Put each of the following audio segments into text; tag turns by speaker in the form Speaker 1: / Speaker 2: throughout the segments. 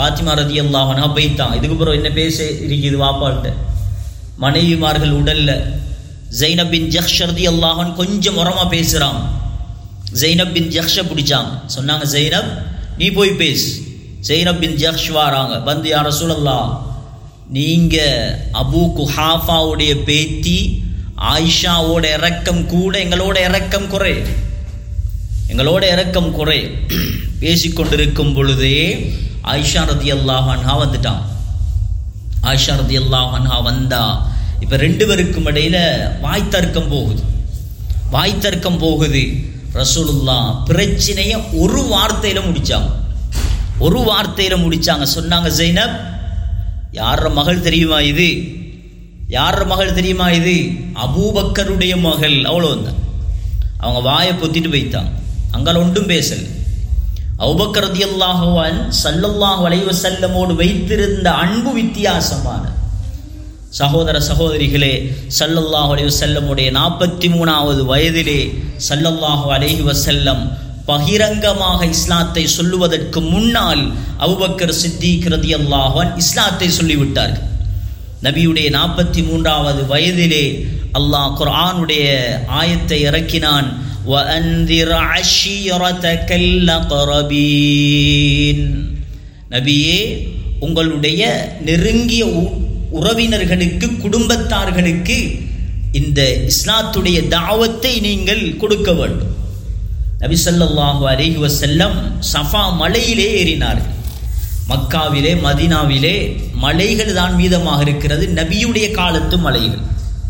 Speaker 1: ஃபாத்திமா ரதி அல்லாஹனா போய்த்தான் இதுக்கு பிறகு என்ன பேச இருக்குது வாப்பாள்கிட்ட மனைவிமார்கள் உடல்ல ஜைனப் பின் ஜஹ்ஷ் ரதி அல்லாஹன் கொஞ்சம் உரமா பேசுறான் ஜைனப் பின் ஜஹ்ஷ பிடிச்சாங்க சொன்னாங்க ஜைனப் நீ போய் பேசு ஜைனப் பின் ஜஹ்ஷ் வாராங்க வந்து யார சொல்லலாம் நீங்க அபு குஹாஃபாவுடைய பேத்தி ஆயிஷாவோட இறக்கம் கூட எங்களோட இறக்கம் குறை எங்களோட இறக்கம் குறை பேசிக்கொண்டிருக்கும் பொழுதே ஆயிஷா ரதி அல்லாஹன்ஹா வந்துட்டான் ஆயிஷா ரதி அல்லாஹன்ஹா வந்தா இப்ப ரெண்டு பேருக்கும் இடையில வாய் தர்க்கம் போகுது வாய் தர்க்கம் போகுது ரசூலுல்லா பிரச்சனைய ஒரு வார்த்தையில முடிச்சாங்க ஒரு வார்த்தையில முடிச்சாங்க சொன்னாங்க ஜெய்னப் யார மகள் தெரியுமா இது யார மகள் தெரியுமா இது அபூபக்கருடைய மகள் அவ்வளவுதான் அவங்க வாயை பொத்திட்டு வைத்தாங்க அங்கால ஒன்றும் பேசல அபுபக்கர் ரதியல்லாஹுவான் சல்லல்லாஹு அலைஹி வஸல்லமோடு வைத்திருந்த அன்பு வித்தியாசமான சகோதர சகோதரிகளே சல்லல்லாஹு அலைஹி வஸல்லமுடைய நாற்பத்தி மூணாவது வயதிலே சல்லல்லாஹு அலைஹி வஸல்லம் பகிரங்கமாக இஸ்லாத்தை சொல்லுவதற்கு முன்னால் அபுபக்கர் சித்திக் ரதியல்லாஹுவான் இஸ்லாத்தை சொல்லிவிட்டார்கள் நபியுடைய நாற்பத்தி மூன்றாவது வயதிலே அல்லாஹ் குர்ஆனுடைய ஆயத்தை இறக்கினான் وَأَنذِرْ عَشِيرَتَكَ الْأَقْرَبِينَ நபியே உங்களுடைய நெருங்கிய உ- உறவினர்களுக்கு குடும்பத்தார்களுக்கு இந்த இஸ்லாத்துடைய தாவத்தை நீங்கள் கொடுக்க வேண்டும் நபி ஸல்லல்லாஹு அலைஹி வஸல்லம் சஃபா மலையிலே ஏறினார்கள் மக்காவிலே மதீனாவிலே மலைகள் தான் மீதமாக இருக்கிறது நபியுடைய காலத்து மலைகள்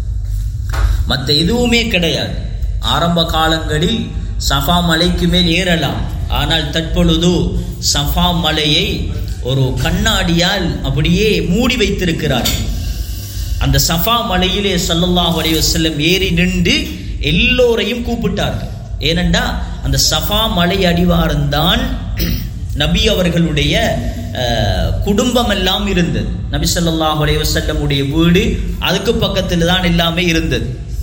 Speaker 1: மற்ற எதுவுமே கிடையாது ஆரம்ப காலங்களில் சஃபா மலைக்கு மேல் ஏறலாம் ஆனால் தற்பொழுது சஃபா மலையை ஒரு கண்ணாடியால் அப்படியே மூடி வைத்திருக்கிறார் அந்த சஃபா மலையிலே ஸல்லல்லாஹு அலைஹி வஸல்லம் ஏறி நின்று எல்லோரையும் கூப்பிட்டார்கள் ஏனென்றா அந்த சஃபா மலை அடிவாரம்தான் நபி அவர்களுடைய அஹ், குடும்பம் எல்லாம் இருந்தது நபி ஸல்லல்லாஹு அலைஹி வஸல்லமுடைய வீடு அதுக்கு பக்கத்தில் தான் எல்லாமே இருந்தது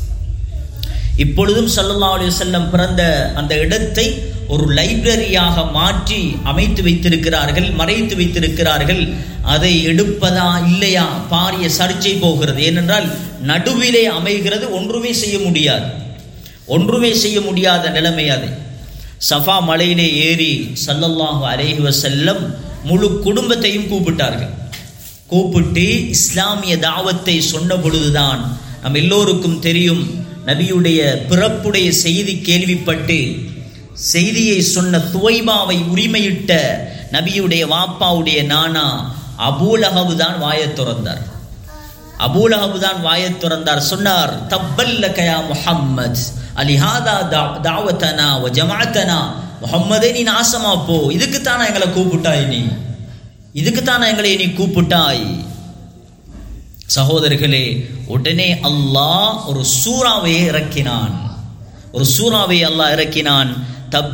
Speaker 1: இப்பொழுதும் ஸல்லல்லாஹு அலைஹி வஸல்லம் பிறந்த அந்த இடத்தை ஒரு லைப்ரரியாக மாற்றி அமைத்து வைத்திருக்கிறார்கள் மறைத்து வைத்திருக்கிறார்கள் அதை எடுப்பதா இல்லையா பாரிய சர்ச்சை போகிறது ஏனென்றால் நடுவிலே அமைகிறது ஒன்றுமே செய்ய முடியாது ஒன்றுமே செய்ய முடியாத நிலைமை அது சஃபா மலையிலே ஏறி ஸல்லல்லாஹு அலைஹி வஸல்லம் முழு குடும்பத்தையும் கூப்பிட்டார்கள் கூப்பிட்டு இஸ்லாமிய தாவத்தை சொன்ன பொழுதுதான் நம் எல்லோருக்கும் தெரியும் நபியுடைய பிறப்புடைய செய்தி கேள்விப்பட்டு செய்தியை சொன்ன துவைபாவை உரிமையிட்ட நபியுடைய வாப்பாவுடைய நானா அபூலஹபு தான் வாயத் திறந்தார் அபூலஹபு தான் வாயத் திறந்தார் சொன்னார் தப்பல்லக யா முஹம்மத் அலிஹாதா தா- தாவத்தனா வ ஜமாத்தனா முஹம்மதே நீ நாசமா போ இதுக்கு தானே எங்களை கூப்பிட்டாய் நீ இதுக்கு தானே எங்களை நீ கூப்பிட்டாய் சகோதரர்களே உடனே அல்லாஹ் ஒரு சூறாவை இறக்கினான் ஒரு சூறாவை அல்லாஹ் இறக்கினான்